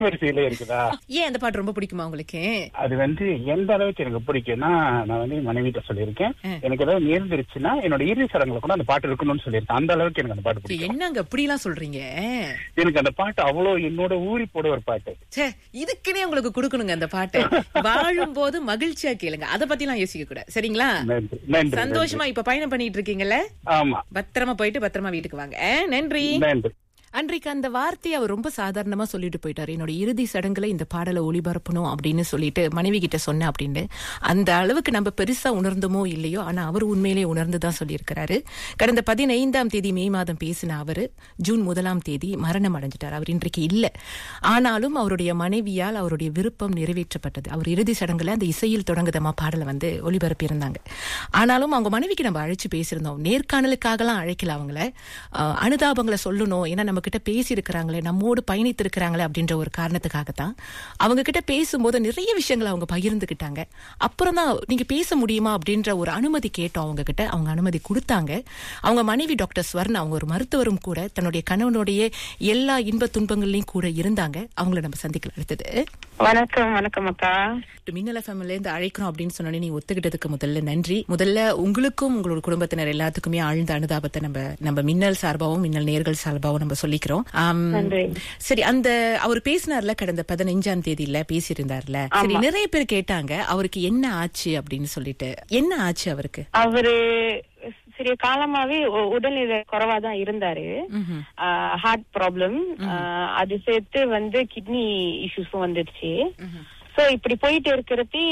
வரிசையில இருக்குதா ஏன் அந்த பாட்டு ரொம்ப பிடிக்குமா உங்களுக்கு அது வந்து எந்த அளவுக்கு எனக்கு பிடிக்கும்னா நான் வந்து என் மனைவிட்ட சொல்லியிருக்கேன் எனக்கு ஏதாவது நேர்ந்துருச்சுன்னா என்னோட இறுதி சடங்குல கூட அந்த பாட்டு இருக்கணும்னு சொல்லியிருக்கேன் அந்த அளவுக்கு எனக்கு அந்த பாட்டு பிடிக்கும் என்னங்க அப்படிலாம் சொல்றீங்க எனக்கு அந்த பாட்டு அவ்வளவு என்னோட ஊறி போட ஒரு பாட்டு ச்சே இதுக்குன்னே உங்களுக்கு கொடுக்கணுங்க அந்த பாட்டை வாழும்போது மகிழ்ச்சியா கேளுங்க அத பத்தி எல்லாம் யோசிக்க கூடாது சரிங்களா நன்றி நன்றி சந்தோஷமா இப்ப பயணம் பண்ணிட்டு இருக்கீங்கல்ல ஆமா பத்திரமா போயிட்டு பத்திரமா வீட்டுக்கு வாங்க ஆ, நன்றி நன்றி அன்றைக்கு அந்த வார்த்தையை அவர் ரொம்ப சாதாரணமா சொல்லிட்டு போயிட்டாரு என்னோட இறுதி சடங்குல இந்த பாடலை ஒளிபரப்பணும் அப்படின்னு சொல்லிட்டு மனைவி கிட்ட சொன்னேன் அப்படின்னு அந்த அளவுக்கு நம்ம பெருசா உணர்ந்தோமோ இல்லையோ ஆனா அவர் உண்மையிலே உணர்ந்து தான் சொல்லியிருக்கிறாரு கடந்த பதினைந்தாம் தேதி மே மாதம் பேசின அவரு ஜூன் முதலாம் தேதி மரணம் அடைஞ்சிட்டார் அவர் இன்றைக்கு இல்ல ஆனாலும் அவருடைய மனைவியால் அவருடைய விருப்பம் நிறைவேற்றப்பட்டது அவர் இறுதி சடங்குல அந்த இசையில் தொடங்குதமா பாடலை வந்து ஒளிபரப்பி இருந்தாங்க ஆனாலும் அவங்க மனைவிக்கு நம்ம அழைச்சு பேசியிருந்தோம் நேர்காணலுக்காகலாம் அழைக்கல அவங்கள அஹ், அனுதாபங்களை சொல்லணும் ஏன்னா நம்ம கிட்ட பேசி இருக்கிறாங்களே நம்மோடு பயணித்து இருக்கிறாங்களே அப்படின்ற ஒரு காரணத்துக்காகத்தான் அவங்க கிட்ட பேசும்போது நிறைய விஷயங்களை அவங்க பகிர்ந்துக்கிட்டாங்க அப்புறம் தான் நீங்க பேச முடியுமா அப்படின்ற ஒரு அனுமதி கேட்டோம் அவங்க கிட்ட அவங்க அனுமதி கொடுத்தாங்க அவங்க மனைவி டாக்டர் ஸ்வர்ணா அவங்க ஒரு மருத்துவரும் கூட தன்னுடைய கணவனுடைய எல்லா இன்ப துன்பங்கள்லயும் கூட இருந்தாங்க அவங்கள நம்ம சந்திக்கல அடுத்தது வணக்கம் வணக்கம் அக்கா மின்னல ஃபேமிலில இருந்து அழைக்கிறோம் அப்படின்னு சொன்னோன்னே நீ ஒத்துக்கிட்டதுக்கு முதல்ல நன்றி முதல்ல உங்களுக்கும் உங்களோட குடும்பத்தினர் எல்லாத்துக்குமே ஆழ்ந்த அனுதாபத்தை நம்ம நம்ம மின்னல் சார்பாவும் மின்னல் நேர்கள் சார்பாவும் நம்ம சொல்லிக்கிறோம் ஆம், நன்றி. சரி அந்த அவர் பேசினார்ல கடந்த பதினைஞ்சாம் தேதியில பேசியிருந்தார்ல சரி நிறைய பேர் கேட்டாங்க அவருக்கு என்ன ஆச்சு அப்படின்னு சொல்லிட்டு என்ன ஆச்சு அவருக்கு அவரு சிறிய காலமாவே உ- உடல்நிலை குறைவா தான் இருந்தாரு ம்ஹும். ஹார்ட் ப்ராப்ளம் அது சேர்த்து வந்து கிட்னி இஷ்யூஸும் வந்துருச்சு சோ இப்படி போயிட்டு இருக்கிறப்ப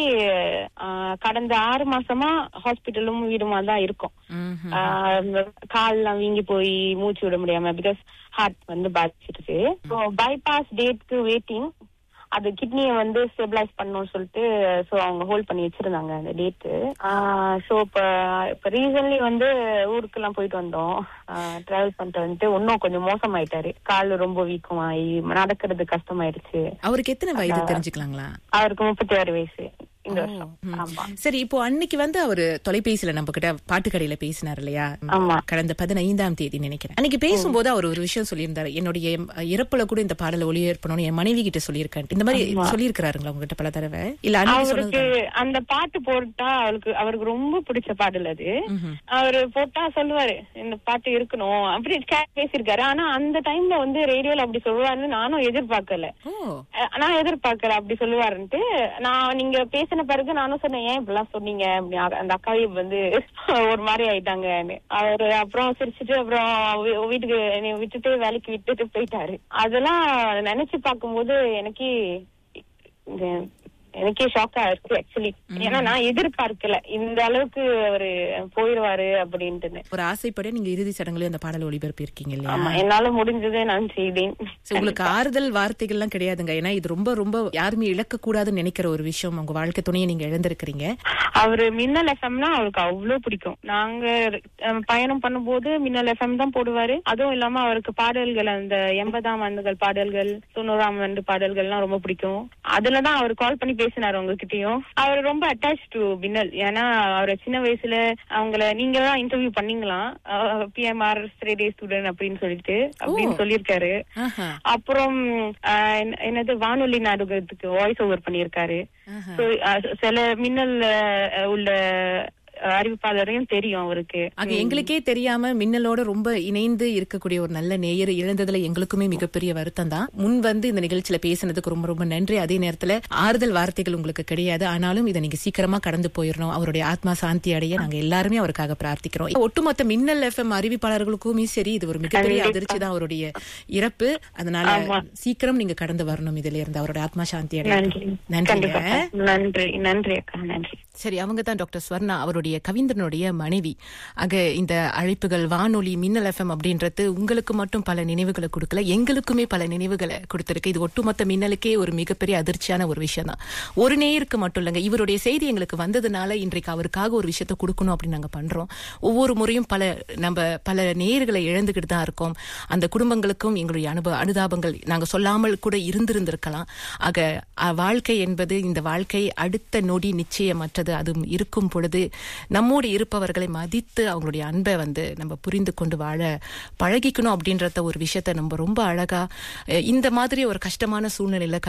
கடந்த ஆறு மாசமா ஹாஸ்பிட்டலும் வீடுமா தான் இருக்கும் ம்ஹும். ஆஹ் கால்லாம் வீங்கி போய் மூச்சு விட முடியாம பிகாஸ் ஹார்ட் வந்து பாதிச்சிருக்கு ஸோ பைபாஸ் டேட்க்கு வெயிட்டிங் அது கிட்னியை வந்து ஸ்டெபிலைஸ் பண்ணணும்னு சொல்லிட்டு ஸோ அவங்க ஹோல்ட் பண்ணி வச்சிருந்தாங்க அந்த டேட்டு ஸோ இப்போ இப்போ ரீசன்லி வந்து ஊருக்கெல்லாம் போயிட்டு வந்தோம் டிராவல் பண்ணிட்டு வந்துட்டு இன்னும் கொஞ்சம் மோசமாயிட்டாரு கால் ரொம்ப வீக்கமாயி நடக்கிறது கஷ்டமாயிடுச்சு அவருக்கு எத்தனை வயது தெரிஞ்சுக்கலாங்களா அவருக்கு முப்பத்தி ஆறு வயசு இந்த வருஷம் ம். ஆமா சரி இப்போ அன்னைக்கு வந்து அவரு தொலைபேசியில நம்ம கிட்ட பாட்டுக்கடையில பேசினார் இல்லையா ஆமா. கடந்த பதினைந்தாம் தேதி நினைக்கிறேன் அன்னைக்கு பேசும்போது அவர் ஒரு விஷயம் சொல்லியிருந்தாரு என்னுடைய அஹ், இறப்புல கூட இந்த பாடலை ஒளிபரப்பணும்னு என் மனைவி கிட்ட சொல்லியிருக்கேன் இந்த மாதிரி சொல்லியிருக்கிறாருங்களா உங்ககிட்ட பல தடவை இல்ல அன்னைக்கு அவருக்கு சொன்னது அந்த பாட்டு போட்டா அவருக்கு அவருக்கு ரொம்ப பிடிச்ச பாடல் அது ம்ஹும். அவரு போட்டா சொல்லுவாரு இந்த பாட்டு இருக்கணும் அப்படி கே- பேசியிருக்காரு ஆனா அந்த டைம்ல வந்து ரேடியோல அப்படி சொல்லுவாருன்னு நானும் எதிர்பார்க்கல ஓ அஹ் நான் எதிர்பார்க்கல அப்படி சொல்லுவாருன்ட்டு நான் நீங்க பேசின பிறகு நானும் சொன்னேன் ஏன் இப்படிலாம் சொன்னீங்க அப்படி அ- அந்த அக்காவே வந்து ஒரு மாதிரி ஆயிட்டாங்கன்னு அவரு அப்புறம் சிரிச்சுட்டு அப்புறம் வீ- வீட்டுக்கு என்னை விட்டுட்டு வேலைக்கு விட்டுட்டு போயிட்டாரு அதெல்லாம் நினைச்சு பார்க்கும்போது எனக்கே இது எனக்கே ஷாக்கா இருக்கு ஆக்சுவலி ஏன்னா நான் எதிர்பார்க்கல இந்த அளவுக்கு அவரு போயிருவாரு அப்படின்ட்டுன்னு ஒரு ஆசைப்பட நீங்க இறுதி சடங்குல அந்த பாடல் ஒளிபரப்பி இருக்கீங்க இல்லையா ஆமா என்னால முடிஞ்சதை நான் செய்தேன் சரி, உங்களுக்கு ஆறுதல் வார்த்தைகள்லாம் கிடையாதுங்க ஏன்னா இது ரொம்ப ரொம்ப யாருமே இழக்க கூடாதுன்னு நினைக்கிற ஒரு விஷயம் உங்க வாழ்க்கை துணையை நீங்க இழந்திருக்கிறீங்க அவரு மின்னல் எஃப்எம்னா அவருக்கு அவ்வளவு பிடிக்கும் நாங்க அஹ், பயணம் பண்ணும்போது மின்னல் எஃப்எம் தான் போடுவாரு அதுவும் இல்லாம அவருக்கு பாடல்கள் அந்த எண்பதாம் ஆண்டுகள் பாடல்கள் தொண்ணூறாம் ஆண்டு பாடல்கள்லாம் ரொம்ப பிடிக்கும் அதுலதான் அவர் கால் பண்ணி பேசினாரு உங்ககிட்டயும் அவர் ரொம்ப அட்டாச் டு மின்னல் ஏன்னா அவர் சின்ன வயசுல அவங்கள நீங்க தான் இன்டர்வியூ பண்ணீங்களாம் பிஎம்ஆர் ஸ்ரேடே ஸ்டூடெண்ட் அப்படின்னு சொல்லிட்டு அப்படின்னு சொல்லியிருக்காரு ஆஹா அப்புறம் அஹ், என்ன- என்னது வானொலி நாடகத்துக்கு வாய்ஸ் ஓவர் பண்ணியிருக்காரு ஆஹா. So, அஹ், சில மின்னல் அஹ், உள்ள அஹ், அறிவிப்பாளரையும் தெரியும் அவருக்கு ஆக எங்களுக்கே தெரியாம மின்னலோட ரொம்ப இணைந்து இருக்கக்கூடிய ஒரு நல்ல நேயர் இழந்ததுல எங்களுக்குமே மிகப்பெரிய வருத்தம் தான் முன் வந்து இந்த நிகழ்ச்சியில பேசினதுக்கு ரொம்ப ரொம்ப நன்றி அதே நேரத்துல ஆறுதல் வார்த்தைகள் உங்களுக்கு கிடையாது ஆனாலும் இதை நீங்க சீக்கிரமா கடந்து போயிடணும் அவருடைய ஆத்மா சாந்தி அடைய நாங்க எல்லாருமே அவருக்காக பிரார்த்திக்கிறோம் ஒட்டுமொத்த மின்னல் எஃப்எம் அறிவிப்பாளர்களுக்குமே சரி இது ஒரு மிகப்பெரிய அதிர்ச்சி தான் அவருடைய இறப்பு அதனால சீக்கிரம் நீங்க கடந்து வரணும் இதுல இருந்து அவருடைய ஆத்மா சாந்தி அடைய நன்றி நன்றிங்க கண்டிப்பா நன்றி நன்றி அக்கா நன்றி சரி அவங்க தான் டாக்டர் ஸ்வர்ணா அவருடைய கவிந்தனுடைய மனைவி ஆக இந்த அழைப்புகள் வானொலி மின்னல் எஃப்எம் அப்படின்றது உங்களுக்கு மட்டும் பல நினைவுகளை கொடுக்கல எங்களுக்குமே பல நினைவுகளை கொடுத்திருக்கு இது ஒட்டுமொத்த மின்னலுக்கே ஒரு மிகப்பெரிய அதிர்ச்சியான ஒரு விஷயம் தான் ஒரு நேயருக்கு மட்டும் இல்லைங்க இவருடைய செய்தி எங்களுக்கு வந்ததுனால இன்றைக்கு அவருக்காக ஒரு விஷயத்த கொடுக்கணும் அப்படின்னு நாங்க பண்றோம் ஒவ்வொரு முறையும் பல நம்ம பல நேயர்களை இழந்துகிட்டு தான் இருக்கோம் அந்த குடும்பங்களுக்கும் எங்களுடைய அனுபவ அனுதாபங்கள் நாங்க சொல்லாமல் கூட இருந்திருந்திருக்கலாம் ஆக அ, வாழ்க்கை என்பது இந்த வாழ்க்கை அடுத்த நொடி நிச்சயமற்றது பொழுது அதுவும் இருக்கும் பொழுது நம்மோடு இருப்பவர்களை மதித்து அவங்களுடைய அன்பை வந்து நம்ம புரிந்து கொண்டு வாழ பழகிக்கணும் அப்படின்றத ஒரு விஷயத்த நம்ம ரொம்ப அழகா அஹ், இந்த மாதிரி ஒரு கஷ்டமான சூழ்நிலையில